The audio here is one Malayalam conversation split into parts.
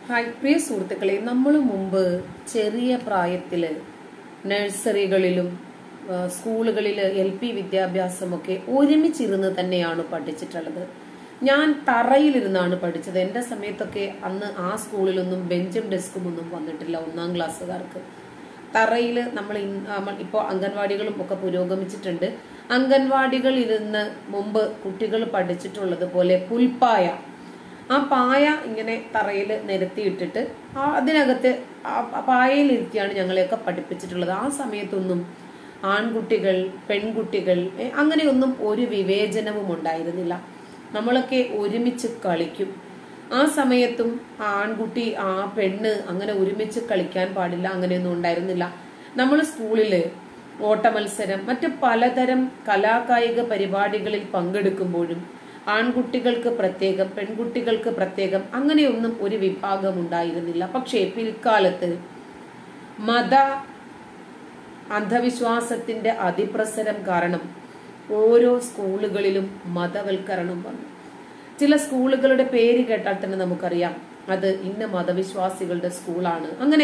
ഹായ് പ്രിയ സുഹൃത്തുക്കളെ നമ്മൾ മുമ്പ് ചെറിയ പ്രായത്തിൽ നഴ്സറികളിലും ആ, സ്കൂളുകളിൽ എൽ പി വിദ്യാഭ്യാസമൊക്കെ ഒരുമിച്ചിരുന്ന് തന്നെയാണ് പഠിച്ചിട്ടുള്ളത് ഞാൻ തറയിലിരുന്നാണ് പഠിച്ചത് എൻ്റെ സമയത്തൊക്കെ അന്ന് ആ സ്കൂളിലൊന്നും ബെഞ്ചും ഡെസ്കും ഒന്നും വന്നിട്ടില്ല ഒന്നാം ക്ലാസ്സുകാർക്ക് തറയിൽ നമ്മൾ ഇപ്പോൾ അംഗൻവാടികളും ഒക്കെ പുരോഗമിച്ചിട്ടുണ്ട് അംഗൻവാടികളിലിരുന്ന് മുമ്പ് കുട്ടികൾ പഠിച്ചിട്ടുള്ളത് പോലെ പുൽപ്പായ ആ പായ ഇങ്ങനെ തറയിൽ നിരത്തിയിട്ടിട്ട് ആ അതിനകത്ത് ആ പായയിലിരുത്തിയാണ് ഞങ്ങളെയൊക്കെ പഠിപ്പിച്ചിട്ടുള്ളത് ആ സമയത്തൊന്നും ആൺകുട്ടികൾ പെൺകുട്ടികൾ ഏ, അങ്ങനെയൊന്നും ഒരു വിവേചനവും ഉണ്ടായിരുന്നില്ല നമ്മളൊക്കെ ഒരുമിച്ച് കളിക്കും ആ സമയത്തും ആ ആൺകുട്ടി ആ പെണ്ണ് അങ്ങനെ ഒരുമിച്ച് കളിക്കാൻ പാടില്ല അങ്ങനെയൊന്നും ഉണ്ടായിരുന്നില്ല നമ്മൾ സ്കൂളില് ഓട്ടമത്സരം മറ്റ് പലതരം കലാകായിക പരിപാടികളിൽ പങ്കെടുക്കുമ്പോഴും ആൺകുട്ടികൾക്ക് പ്രത്യേകം പെൺകുട്ടികൾക്ക് പ്രത്യേകം അങ്ങനെയൊന്നും ഒരു വിഭാഗം ഉണ്ടായിരുന്നില്ല പക്ഷേ പിൽക്കാലത്ത് മത അന്ധവിശ്വാസത്തിന്റെ അതിപ്രസരം കാരണം ഓരോ സ്കൂളുകളിലും മതവൽക്കരണം വന്നു ചില സ്കൂളുകളുടെ പേര് കേട്ടാൽ തന്നെ നമുക്കറിയാം അത് ഇന്ന മതവിശ്വാസികളുടെ സ്കൂളാണ് അങ്ങനെ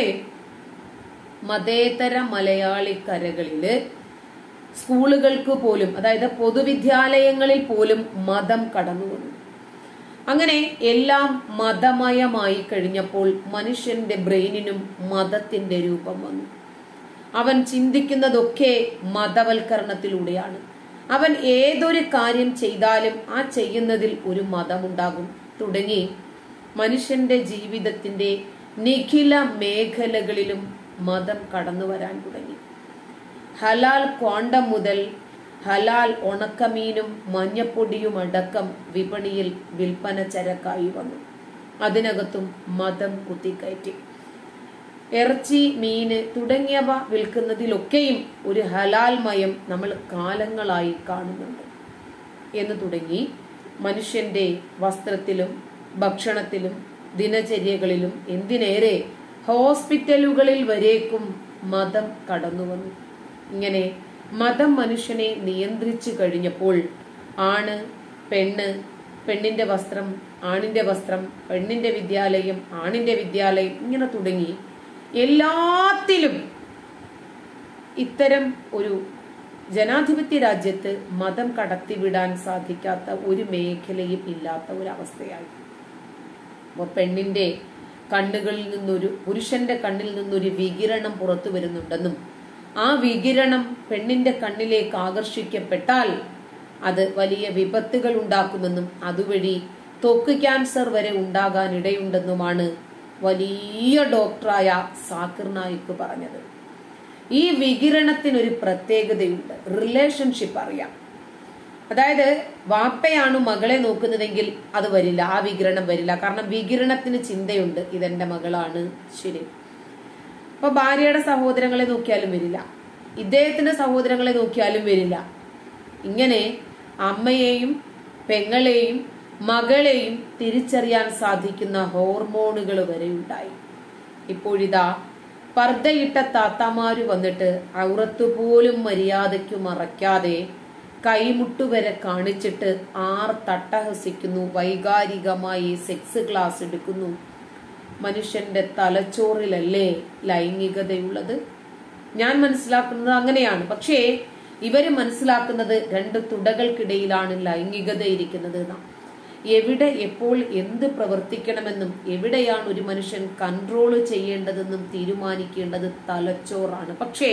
മതേതര മലയാളിക്കരകളില് സ്കൂളുകൾക്ക് പോലും അതായത് പൊതുവിദ്യാലയങ്ങളിൽ പോലും മതം കടന്നു വന്നു അങ്ങനെ എല്ലാം മതമയമായി കഴിഞ്ഞപ്പോൾ മനുഷ്യന്റെ ബ്രെയിനിനും മതത്തിന്റെ രൂപം വന്നു അവൻ ചിന്തിക്കുന്നതൊക്കെ മതവൽക്കരണത്തിലൂടെയാണ് അവൻ ഏതൊരു കാര്യം ചെയ്താലും ആ ചെയ്യുന്നതിൽ ഒരു മതമുണ്ടാകും തുടങ്ങി മനുഷ്യന്റെ ജീവിതത്തിന്റെ നിഖില മേഖലകളിലും മതം കടന്നു വരാൻ തുടങ്ങി ഹലാൽ ക്വാണ്ടം മുതൽ ഹലാൽ ഉണക്കമീനും മഞ്ഞപ്പൊടിയും അടക്കം വിപണിയിൽ വിൽപ്പന ചരക്കായി വന്നു അതിനകത്തും മതം കുത്തിക്കയറ്റി ഇറച്ചി മീന് തുടങ്ങിയവ വിൽക്കുന്നതിലൊക്കെയും ഒരു ഹലാൽ മയം നമ്മൾ കാലങ്ങളായി കാണുന്നുണ്ട് എന്ന് തുടങ്ങി മനുഷ്യന്റെ വസ്ത്രത്തിലും ഭക്ഷണത്തിലും ദിനചര്യകളിലും എന്തിനേറെ ഹോസ്പിറ്റലുകളിൽ വരേക്കും മതം കടന്നു വന്നു ഇങ്ങനെ മതം മനുഷ്യനെ നിയന്ത്രിച്ചു കഴിഞ്ഞപ്പോൾ ആണ് പെണ്ണ് പെണ്ണിന്റെ വസ്ത്രം ആണിന്റെ വസ്ത്രം പെണ്ണിന്റെ വിദ്യാലയം ആണിന്റെ വിദ്യാലയം ഇങ്ങനെ തുടങ്ങി എല്ലാത്തിലും ഇത്തരം ഒരു ജനാധിപത്യ രാജ്യത്ത് മതം കടത്തിവിടാൻ സാധിക്കാത്ത ഒരു മേഖലയും ഇല്ലാത്ത ഒരു അവസ്ഥയായി അപ്പോൾ പെണ്ണിന്റെ കണ്ണുകളിൽ നിന്നൊരു പുരുഷന്റെ കണ്ണിൽ നിന്നൊരു വികിരണം പുറത്തു വരുന്നുണ്ടെന്നും ആ വികിരണം പെണ്ണിന്റെ കണ്ണിലേക്ക് ആകർഷിക്കപ്പെട്ടാൽ അത് വലിയ വിപത്തുകൾ ഉണ്ടാക്കുമെന്നും അതുവഴി ത്വക്ക് ക്യാൻസർ വരെ ഉണ്ടാകാൻ ഇടയുണ്ടെന്നുമാണ് വലിയ ഡോക്ടറായ സാക്കിർ നായിക്ക് പറഞ്ഞത് ഈ വികിരണത്തിനൊരു പ്രത്യേകതയുണ്ട് റിലേഷൻഷിപ്പ് അറിയാം അതായത് വാപ്പയാണ് മകളെ നോക്കുന്നതെങ്കിൽ അത് വരില്ല ആ വികിരണം വരില്ല കാരണം വികിരണത്തിന് ചിന്തയുണ്ട് ഇതെന്റെ മകളാണ് ശരി അപ്പൊ ഭാര്യയുടെ സഹോദരങ്ങളെ നോക്കിയാലും വരില്ല ഇദ്ദേഹത്തിന്റെ സഹോദരങ്ങളെ നോക്കിയാലും വരില്ല ഇങ്ങനെ അമ്മയെയും പെങ്ങളെയും മകളെയും തിരിച്ചറിയാൻ സാധിക്കുന്ന ഹോർമോണുകൾ വരെ ഉണ്ടായി ഇപ്പോഴിതാ പർദ്ദയിട്ട താത്താമാര് വന്നിട്ട് ഔറത്ത് പോലും മര്യാദയ്ക്ക് മറയ്ക്കാതെ കൈമുട്ടുവരെ കാണിച്ചിട്ട് ആർ തട്ടഹസിക്കുന്നു വൈകാരികമായി സെക്സ് ക്ലാസ് എടുക്കുന്നു മനുഷ്യന്റെ തലച്ചോറിലല്ലേ ലൈംഗികതയുള്ളത് ഞാൻ മനസ്സിലാക്കുന്നത് അങ്ങനെയാണ് പക്ഷേ ഇവര് മനസ്സിലാക്കുന്നത് രണ്ട് തുടകൾക്കിടയിലാണ് ലൈംഗികത ഇരിക്കുന്നത് എന്നാ എവിടെ എപ്പോൾ എന്ത് പ്രവർത്തിക്കണമെന്നും എവിടെയാണ് ഒരു മനുഷ്യൻ കൺട്രോൾ ചെയ്യേണ്ടതെന്നും തീരുമാനിക്കേണ്ടത് തലച്ചോറാണ് പക്ഷേ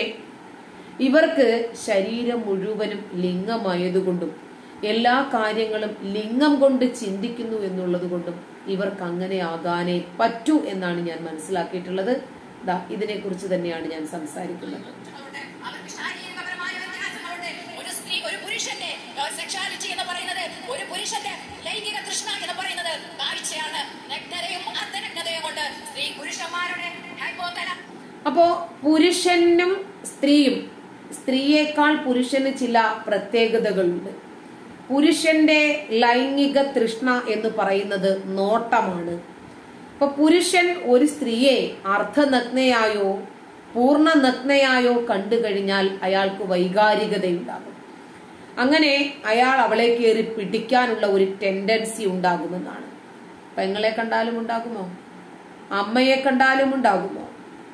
ഇവർക്ക് ശരീരം മുഴുവനും ലിംഗമായതുകൊണ്ടും എല്ലാ കാര്യങ്ങളും ലിംഗം കൊണ്ട് ചിന്തിക്കുന്നു എന്നുള്ളത് കൊണ്ടും ഇവർക്ക് അങ്ങനെ ആകാനേ പറ്റൂ എന്നാണ് ഞാൻ മനസ്സിലാക്കിയിട്ടുള്ളത് ദാ ഇതിനെക്കുറിച്ച് തന്നെയാണ് ഞാൻ സംസാരിക്കുന്നത് ഉണ്ട്. അവർക്ക് ശാരീരികപരമായ വ്യത്യാസങ്ങളുണ്ട് ഒരു സ്ത്രീ ഒരു പുരുഷന്റെ സെക്ഷാലിറ്റി എന്ന് പറയുന്നത് ഒരു പുരുഷന്റെ ലൈംഗിക തൃഷ്ണ എന്ന് പറയുന്നത് കാഴ്ചയാണ് നഗ്നതയും അർദ്ധനഗ്നതയും കൊണ്ട് സ്ത്രീ പുരുഷന്മാരുടെ ഹൈപ്പോത്തല അപ്പോ പുരുഷനും സ്ത്രീയും സ്ത്രീയേക്കാൾ പുരുഷന് ചില പ്രത്യേകതകളുണ്ട് പുരുഷന്റെ ലൈംഗിക തൃഷ്ണ എന്ന് പറയുന്നത് നോട്ടമാണ് അപ്പൊ പുരുഷൻ ഒരു സ്ത്രീയെ അർദ്ധനഗ്നയായോ പൂർണ്ണ നഗ്നയായോ കണ്ടു കഴിഞ്ഞാൽ അയാൾക്ക് വൈകാരികതയുണ്ടാകും അങ്ങനെ അയാൾ അവളെ കയറി പിടിക്കാനുള്ള ഒരു ടെൻഡൻസി ഉണ്ടാകുമെന്നാണ് പെങ്ങളെ കണ്ടാലും ഉണ്ടാകുമോ അമ്മയെ കണ്ടാലും ഉണ്ടാകുമോ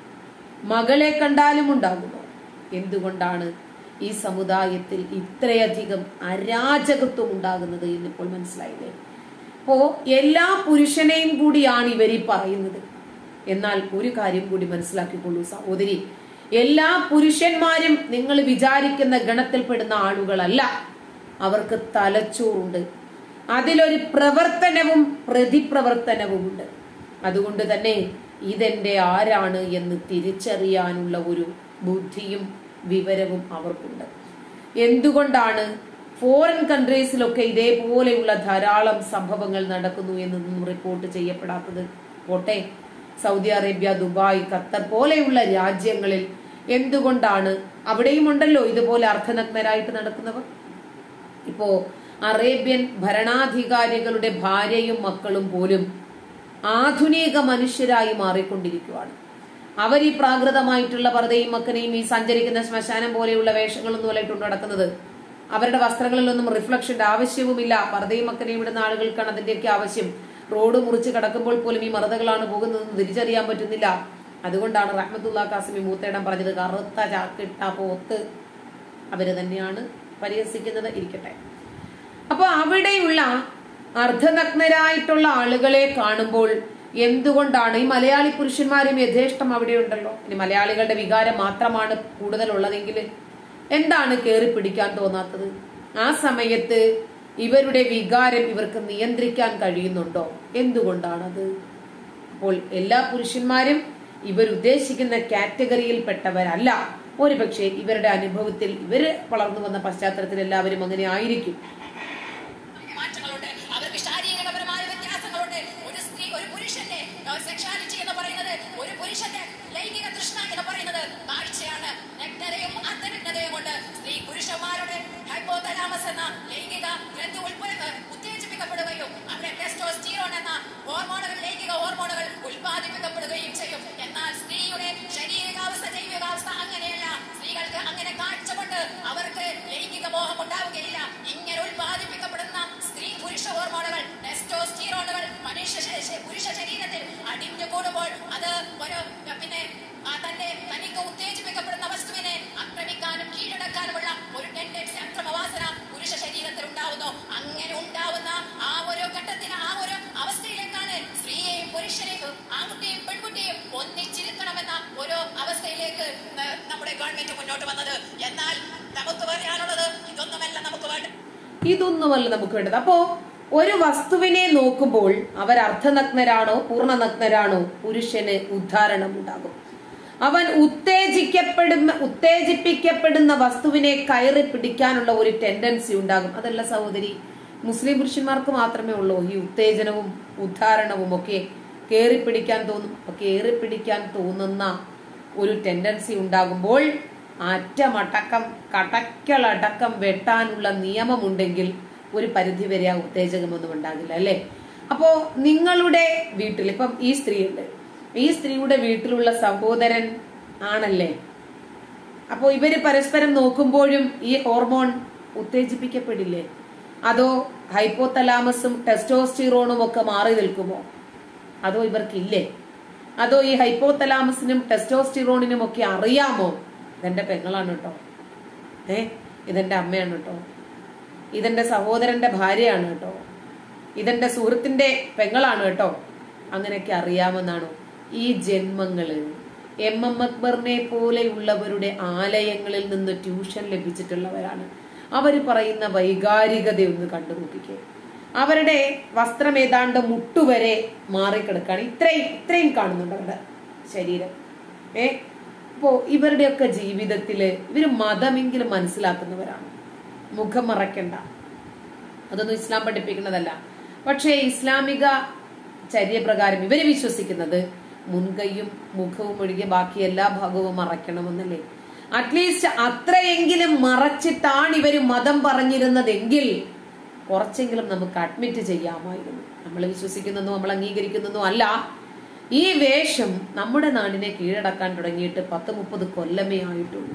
മകളെ കണ്ടാലും ഉണ്ടാകുമോ എന്തുകൊണ്ടാണ് ഈ സമുദായത്തിൽ ഇത്രയധികം അരാജകത്വം ഉണ്ടാകുന്നത് എന്നിപ്പോൾ മനസ്സിലായില്ലേ അപ്പോ എല്ലാ പുരുഷനെയും കൂടിയാണ് ഇവർ ഈ പറയുന്നത് എന്നാൽ ഒരു കാര്യം കൂടി മനസ്സിലാക്കിക്കൊള്ളൂ സഹോദരി എല്ലാ പുരുഷന്മാരും നിങ്ങൾ വിചാരിക്കുന്ന ഗണത്തിൽപ്പെടുന്ന ആളുകളല്ല അവർക്ക് തലച്ചോറുണ്ട് അതിലൊരു പ്രവർത്തനവും പ്രതിപ്രവർത്തനവുമുണ്ട് അതുകൊണ്ട് തന്നെ ഇതെന്റെ ആരാണ് എന്ന് തിരിച്ചറിയാനുള്ള ഒരു ബുദ്ധിയും വിവരവും അവർക്കുണ്ട് എന്തുകൊണ്ടാണ് ഫോറിൻ കൺട്രീസിലൊക്കെ ഇതേപോലെയുള്ള ധാരാളം സംഭവങ്ങൾ നടക്കുന്നു എന്നൊന്നും റിപ്പോർട്ട് ചെയ്യപ്പെടാത്തത് പോട്ടെ സൗദി അറേബ്യ ദുബായ് ഖത്തർ പോലെയുള്ള രാജ്യങ്ങളിൽ എന്തുകൊണ്ടാണ് അവിടെയും ഉണ്ടല്ലോ ഇതുപോലെ അർദ്ധനഗ്നരായിട്ട് നടക്കുന്നവർ ഇപ്പോ അറേബ്യൻ ഭരണാധികാരികളുടെ ഭാര്യയും മക്കളും പോലും ആധുനിക മനുഷ്യരായി മാറിക്കൊണ്ടിരിക്കുകയാണ് അവർ ഈ പ്രാകൃതമായിട്ടുള്ള പർദ്ദയും മക്കനെയും ഈ സഞ്ചരിക്കുന്ന ശ്മശാനം പോലെയുള്ള വേഷങ്ങളൊന്നും അല്ലായിട്ടുണ്ട് നടക്കുന്നത് അവരുടെ വസ്ത്രങ്ങളിലൊന്നും റിഫ്ലക്ഷന്റെ ആവശ്യവുമില്ല പർദ്ദയും മക്കനെയും ഇടുന്ന ആളുകൾക്കാണ് അതിന്റെയൊക്കെ ആവശ്യം റോഡ് മുറിച്ച് കടക്കുമ്പോൾ പോലും ഈ മറുതകളാണ് പോകുന്നതെന്ന് തിരിച്ചറിയാൻ പറ്റുന്നില്ല അതുകൊണ്ടാണ് റഹ്മത്തുള്ള കാസിമി മൂത്തേടം പറഞ്ഞത് കറുത്ത ചാക്കിട്ട പോത്ത് അവര് തന്നെയാണ് പരിഹസിക്കുന്നത് ഇരിക്കട്ടെ അപ്പൊ അവിടെയുള്ള അർദ്ധനഗ്നരായിട്ടുള്ള ആളുകളെ കാണുമ്പോൾ എന്തുകൊണ്ടാണ് ഈ മലയാളി പുരുഷന്മാരും യഥേഷ്ടം അവിടെ ഉണ്ടല്ലോ ഇനി മലയാളികളുടെ വികാരം മാത്രമാണ് കൂടുതൽ ഉള്ളതെങ്കിൽ എന്താണ് കയറി പിടിക്കാൻ തോന്നാത്തത് ആ സമയത്ത് ഇവരുടെ വികാരം ഇവർക്ക് നിയന്ത്രിക്കാൻ കഴിയുന്നുണ്ടോ എന്തുകൊണ്ടാണത് അപ്പോൾ എല്ലാ പുരുഷന്മാരും ഇവർ ഉദ്ദേശിക്കുന്ന കാറ്റഗറിയിൽപ്പെട്ടവരല്ല ഒരുപക്ഷെ ഇവരുടെ അനുഭവത്തിൽ ഇവര് വളർന്നു വന്ന പശ്ചാത്തലത്തിൽ എല്ലാവരും അങ്ങനെ ആയിരിക്കും മാറ്റങ്ങളുണ്ട് അവർക്ക് ശാരീരികപരമായ വ്യത്യാസങ്ങളുണ്ട് ഒരു സ്ത്രീ ഒരു പുരുഷന്റെ സെക്ഷാലിറ്റി എന്ന് പറയുന്നത് ഒരു പുരുഷന്റെ ലൈംഗിക തൃഷ്ണ എന്ന് പറയുന്നത് കാഴ്ചയാണ് നഗ്നതയും അർദ്ധനഗ്നതയും കൊണ്ട് സ്ത്രീ പുരുഷന്മാരുടെ ഹൈപ്പോതലാമസ് എന്ന ലൈംഗിക ഗ്രന്ഥി ഉൾപ്പെ- ഉത്തേജിപ്പിക്കപ്പെടുകയും അവിടെ ടെസ്റ്റോസ്റ്റീറോൺ എന്ന ഹോർമോണുകൾ ലൈംഗിക ഹോർമോണുകൾ ഉൽപ്പാദിപ്പിക്കപ്പെടുകയും ചെയ്യും എന്നാൽ സ്ത്രീയുടെ ശാരീരികാവസ്ഥ ജൈവികാവസ്ഥ അങ്ങനെയല്ല സ്ത്രീകൾക്ക് അങ്ങനെ കാഴ്ച കൊണ്ട് അവർക്ക് ലൈംഗിക മോഹം ഉണ്ടാവുകയില്ല ഇങ്ങനെ ഉൽപ്പാദിപ്പിക്കപ്പെടുന്ന സ്ത്രീ പുരുഷ ഹോർമോണുകൾ ടെസ്റ്റോസ്റ്റീറോണുകൾ മനുഷ്യ ശ- ശ- പുരുഷ ശരീരത്തിൽ അടിഞ്ഞു കൂടുമ്പോൾ അത് ഒരു പിന്നെ ആ തന്റെ തനിക്ക് ഉത്തേജിപ്പിക്കപ്പെടുന്ന വസ്തുവിനെ ആക്രമിക്കാനും കീഴടക്കാനുമുള്ള ഒരു ടെൻഡൻസി അക്രമവാസന പുരുഷ ശരീരത്തിൽ ഉണ്ടാവുന്നു അങ്ങനെ ഉണ്ടാവുന്ന ആ ഒരു ഘട്ടത്തിന് ആ ഒരു അവസ്ഥയിലേക്കാണ് സ്ത്രീയെയും പുരുഷനെയും ആൺകുട്ടിയും പെൺകുട്ടിയും ഒന്നിച്ചിരുത്തണമെന്ന ഒരു അവസ്ഥയിലേക്ക് ന- നമ്മുടെ ഗവൺമെന്റ് മുന്നോട്ട് വന്നത് എന്നാൽ നമുക്ക് പറയാനുള്ളത് ഇതൊന്നുമല്ല നമുക്ക് വേണ്ട ഇതൊന്നുമല്ല നമുക്ക് വേണ്ടത് അപ്പോ ഒരു വസ്തുവിനെ നോക്കുമ്പോൾ അവർ അർദ്ധനഗ്നരാണോ പൂർണ്ണനഗ്നരാണോ പുരുഷന് ഉദ്ധാരണം ഉണ്ടാകും അവൻ ഉത്തേജിക്കപ്പെടുന്ന ഉത്തേജിപ്പിക്കപ്പെടുന്ന വസ്തുവിനെ കയറി പിടിക്കാനുള്ള ഒരു ടെൻഡൻസി ഉണ്ടാകും അതല്ല സഹോദരി മുസ്ലിം പുരുഷന്മാർക്ക് മാത്രമേ ഉള്ളൂ ഈ ഉത്തേജനവും ഉദ്ധാരണവും ഒക്കെ കയറി പിടിക്കാൻ തോന്നും അപ്പൊ കയറി പിടിക്കാൻ തോന്നുന്ന ഒരു ടെൻഡൻസി ഉണ്ടാകുമ്പോൾ അറ്റമടക്കം കടക്കലടക്കം വെട്ടാനുള്ള നിയമമുണ്ടെങ്കിൽ ഒരു പരിധിവരെ ആ ഉത്തേജകമൊന്നും ഉണ്ടാകില്ല അല്ലെ അപ്പോ നിങ്ങളുടെ വീട്ടിൽ ഇപ്പം ഈ സ്ത്രീയുണ്ട് ഈ സ്ത്രീയുടെ വീട്ടിലുള്ള സഹോദരൻ ആണല്ലേ അപ്പോ ഇവര് പരസ്പരം നോക്കുമ്പോഴും ഈ ഹോർമോൺ ഉത്തേജിപ്പിക്കപ്പെടില്ലേ അതോ ഹൈപ്പോതലാമസും ടെസ്റ്റോസ്റ്റിറോണും ഒക്കെ മാറി നിൽക്കുമോ അതോ ഇവർക്കില്ലേ അതോ ഈ ഹൈപ്പോതലാമസിനും ടെസ്റ്റോസ്റ്റിറോണിനും ഒക്കെ അറിയാമോ ഇതെന്റെ പെങ്ങളാണ് കേട്ടോ ഏ ഇതെന്റെ അമ്മയാണ് കേട്ടോ ഇതെന്റെ സഹോദരന്റെ ഭാര്യയാണ് കേട്ടോ ഇതെന്റെ സുഹൃത്തിന്റെ പെങ്ങളാണ് കേട്ടോ അങ്ങനെയൊക്കെ അറിയാമെന്നാണോ ഈ ജന്മങ്ങള് എം എം അക്ബറിനെ പോലെയുള്ളവരുടെ ആലയങ്ങളിൽ നിന്ന് ട്യൂഷൻ ലഭിച്ചിട്ടുള്ളവരാണ് അവർ പറയുന്ന വൈകാരികത ഒന്ന് കണ്ടു നോക്കിക്കേ അവരുടെ വസ്ത്രം ഏതാണ്ട് മുട്ടുവരെ മാറിക്കിടക്കാണ് ഇത്രയും ഇത്രയും കാണുന്നുണ്ട് അവരുടെ ശരീരം ഏ അപ്പോ ഇവരുടെയൊക്കെ ജീവിതത്തില് ഇവര് മതമെങ്കിലും മനസ്സിലാക്കുന്നവരാണ് മുഖം മറക്കണ്ട അതൊന്നും ഇസ്ലാം പഠിപ്പിക്കുന്നതല്ല പക്ഷേ ഇസ്ലാമിക ചര്യപ്രകാരം ഇവര് വിശ്വസിക്കുന്നത് മുൻകൈയും മുഖവും ഒഴികെ ബാക്കി എല്ലാ ഭാഗവും മറയ്ക്കണമെന്നല്ലേ അറ്റ്ലീസ്റ്റ് അത്രയെങ്കിലും മറച്ചിട്ടാണ് ഇവര് മതം പറഞ്ഞിരുന്നതെങ്കിൽ കുറച്ചെങ്കിലും നമുക്ക് അഡ്മിറ്റ് ചെയ്യാമായിരുന്നു നമ്മൾ വിശ്വസിക്കുന്നതും നമ്മൾ അംഗീകരിക്കുന്നതും അല്ല ഈ വേഷം നമ്മുടെ നാടിനെ കീഴടക്കാൻ തുടങ്ങിയിട്ട് പത്ത് മുപ്പത് കൊല്ലമേ ആയിട്ടുള്ളൂ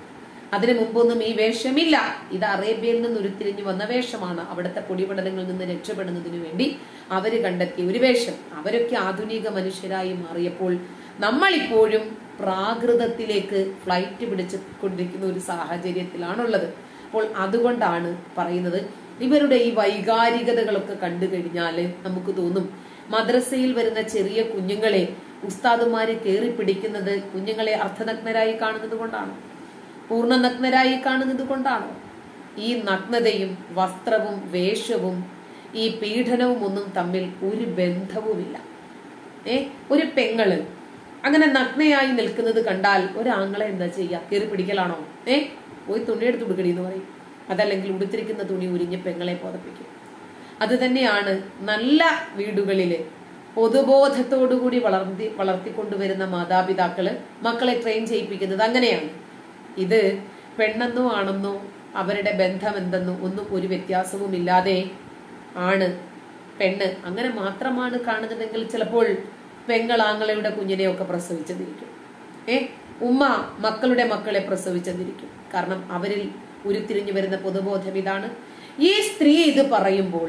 അതിനു മുമ്പൊന്നും ഈ വേഷമില്ല ഇത് അറേബ്യയിൽ നിന്ന് ഉരുത്തിരിഞ്ഞു വന്ന വേഷമാണ് അവിടുത്തെ പൊടിപടലങ്ങളിൽ നിന്ന് രക്ഷപ്പെടുന്നതിനു വേണ്ടി അവര് കണ്ടെത്തിയ ഒരു വേഷം അവരൊക്കെ ആധുനിക മനുഷ്യരായി മാറിയപ്പോൾ നമ്മളിപ്പോഴും പ്രാകൃതത്തിലേക്ക് ഫ്ലൈറ്റ് പിടിച്ചു കൊണ്ടിരിക്കുന്ന ഒരു സാഹചര്യത്തിലാണുള്ളത് അപ്പോൾ അതുകൊണ്ടാണ് പറയുന്നത് ഇവരുടെ ഈ വൈകാരികതകളൊക്കെ കണ്ടു കഴിഞ്ഞാൽ നമുക്ക് തോന്നും മദ്രസയിൽ വരുന്ന ചെറിയ കുഞ്ഞുങ്ങളെ ഉസ്താദുമാര് കയറി പിടിക്കുന്നത് കുഞ്ഞുങ്ങളെ അർദ്ധനഗ്നരായി കാണുന്നത് കൊണ്ടാണോ പൂർണ്ണനഗ്നരായി കാണുന്നത് കൊണ്ടാണോ ഈ നഗ്നതയും വസ്ത്രവും വേഷവും ഈ പീഡനവും ഒന്നും തമ്മിൽ ഒരു ബന്ധവുമില്ല ഏ ഒരു പെങ്ങള് അങ്ങനെ നഗ്നയായി നിൽക്കുന്നത് കണ്ടാൽ ഒരാങ്ങളെ എന്താ ചെയ്യുക കയറി പിടിക്കലാണോ ഏ പോയി തുണി എടുത്ത് കൊടുക്കടി എന്ന് പറയും അതല്ലെങ്കിൽ ഉടുത്തിരിക്കുന്ന തുണി ഉരിഞ്ഞ് പെങ്ങളെ പോതപ്പിക്കും അത് തന്നെയാണ് നല്ല വീടുകളില് പൊതുബോധത്തോടുകൂടി വളർത്തി വളർത്തിക്കൊണ്ടുവരുന്ന മാതാപിതാക്കള് മക്കളെ ട്രെയിൻ ചെയ്യിപ്പിക്കുന്നത് അങ്ങനെയാണ് ഇത് പെണ്ണെന്നോ ആണെന്നോ അവരുടെ ബന്ധം എന്തെന്നോ ഒന്നും ഒരു വ്യത്യാസവും ഇല്ലാതെ ആണ് പെണ്ണ് അങ്ങനെ മാത്രമാണ് കാണുന്നതെങ്കിൽ ചിലപ്പോൾ പെങ്ങൾ ആങ്ങളയുടെ കുഞ്ഞിനെയൊക്കെ പ്രസവിച്ചെന്നിരിക്കും ഏ ഉമ്മ മക്കളുടെ മക്കളെ പ്രസവിച്ചെന്നിരിക്കും കാരണം അവരിൽ ഉരുത്തിരിഞ്ഞു വരുന്ന പൊതുബോധം ഇതാണ് ഈ സ്ത്രീ ഇത് പറയുമ്പോൾ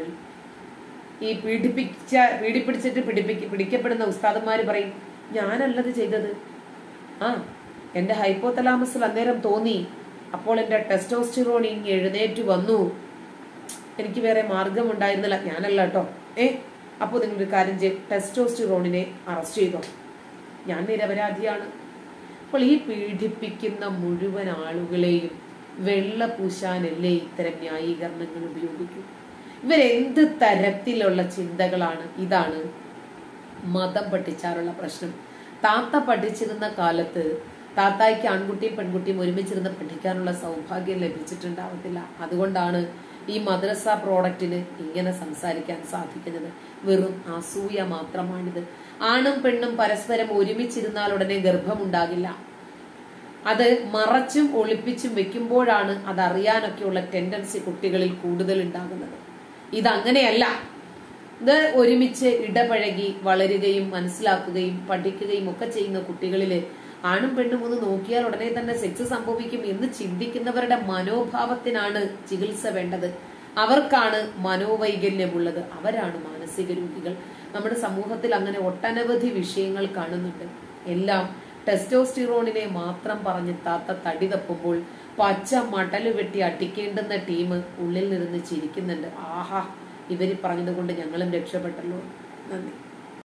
ഈ പീഡിപ്പിച്ച പീഡിപ്പിടിച്ചിട്ട് പിടിപ്പിക്ക പിടിക്കപ്പെടുന്ന ഉസ്താദന്മാര് പറയും ഞാനല്ലത് ചെയ്തത് ആ എന്റെ ഹൈപ്പോതലാമസിൽ അന്നേരം തോന്നി അപ്പോൾ എന്റെ ടെസ്റ്റോസ്റ്റിറോൺ ഇങ്ങ് എഴുന്നേറ്റ് വന്നു എനിക്ക് വേറെ മാർഗം ഉണ്ടായിരുന്നില്ല ഞാനല്ല കേട്ടോ ഏ അപ്പോൾ നിങ്ങളൊരു കാര്യം ചെയ്യും ടെസ്റ്റോസ്റ്റിറോണിനെ അറസ്റ്റ് ചെയ്തോ ഞാൻ നിരപരാധിയാണ് അപ്പോൾ ഈ പീഡിപ്പിക്കുന്ന മുഴുവൻ ആളുകളെയും വെള്ള പൂശാനല്ലേ ഇത്തരം ന്യായീകരണങ്ങൾ ഉപയോഗിക്കൂ ഇവരെന്ത് തരത്തിലുള്ള ചിന്തകളാണ് ഇതാണ് മതം പഠിച്ചാലുള്ള പ്രശ്നം താത്ത പഠിച്ചിരുന്ന കാലത്ത് താത്തായ്ക്ക് ആൺകുട്ടിയും പെൺകുട്ടിയും ഒരുമിച്ചിരുന്ന് പഠിക്കാനുള്ള സൗഭാഗ്യം ലഭിച്ചിട്ടുണ്ടാവത്തില്ല അതുകൊണ്ടാണ് ഈ മദ്രസ പ്രോഡക്റ്റിന് ഇങ്ങനെ സംസാരിക്കാൻ സാധിക്കുന്നത് വെറും അസൂയ മാത്രമാണിത് ആണും പെണ്ണും പരസ്പരം ഒരുമിച്ചിരുന്നാൽ ഉടനെ ഗർഭമുണ്ടാകില്ല അത് മറച്ചും ഒളിപ്പിച്ചും വെക്കുമ്പോഴാണ് അത് അറിയാനൊക്കെയുള്ള ടെൻഡൻസി കുട്ടികളിൽ കൂടുതൽ ഉണ്ടാകുന്നത് ഇതങ്ങനെയല്ല ഇത് ഒരുമിച്ച് ഇടപഴകി വളരുകയും മനസ്സിലാക്കുകയും പഠിക്കുകയും ഒക്കെ ചെയ്യുന്ന കുട്ടികളില് ആണും പെണ്ണും ഒന്ന് നോക്കിയാൽ ഉടനെ തന്നെ സെക്സ് സംഭവിക്കും എന്ന് ചിന്തിക്കുന്നവരുടെ മനോഭാവത്തിനാണ് ചികിത്സ വേണ്ടത് അവർക്കാണ് മനോവൈകല്യമുള്ളത് അവരാണ് മാനസിക രോഗികൾ നമ്മുടെ സമൂഹത്തിൽ അങ്ങനെ ഒട്ടനവധി വിഷയങ്ങൾ കാണുന്നുണ്ട് എല്ലാം ടെസ്റ്റോസ്റ്റിറോണിനെ മാത്രം പറഞ്ഞ് താത്ത തടി തപ്പുമ്പോൾ പച്ച മടല് വെട്ടി അടിക്കേണ്ടുന്ന ടീം ഉള്ളിൽ നിന്ന് ചിരിക്കുന്നുണ്ട് ആഹാ ഇവര് പറഞ്ഞതുകൊണ്ട് ഞങ്ങളും രക്ഷപ്പെട്ടല്ലോ നന്ദി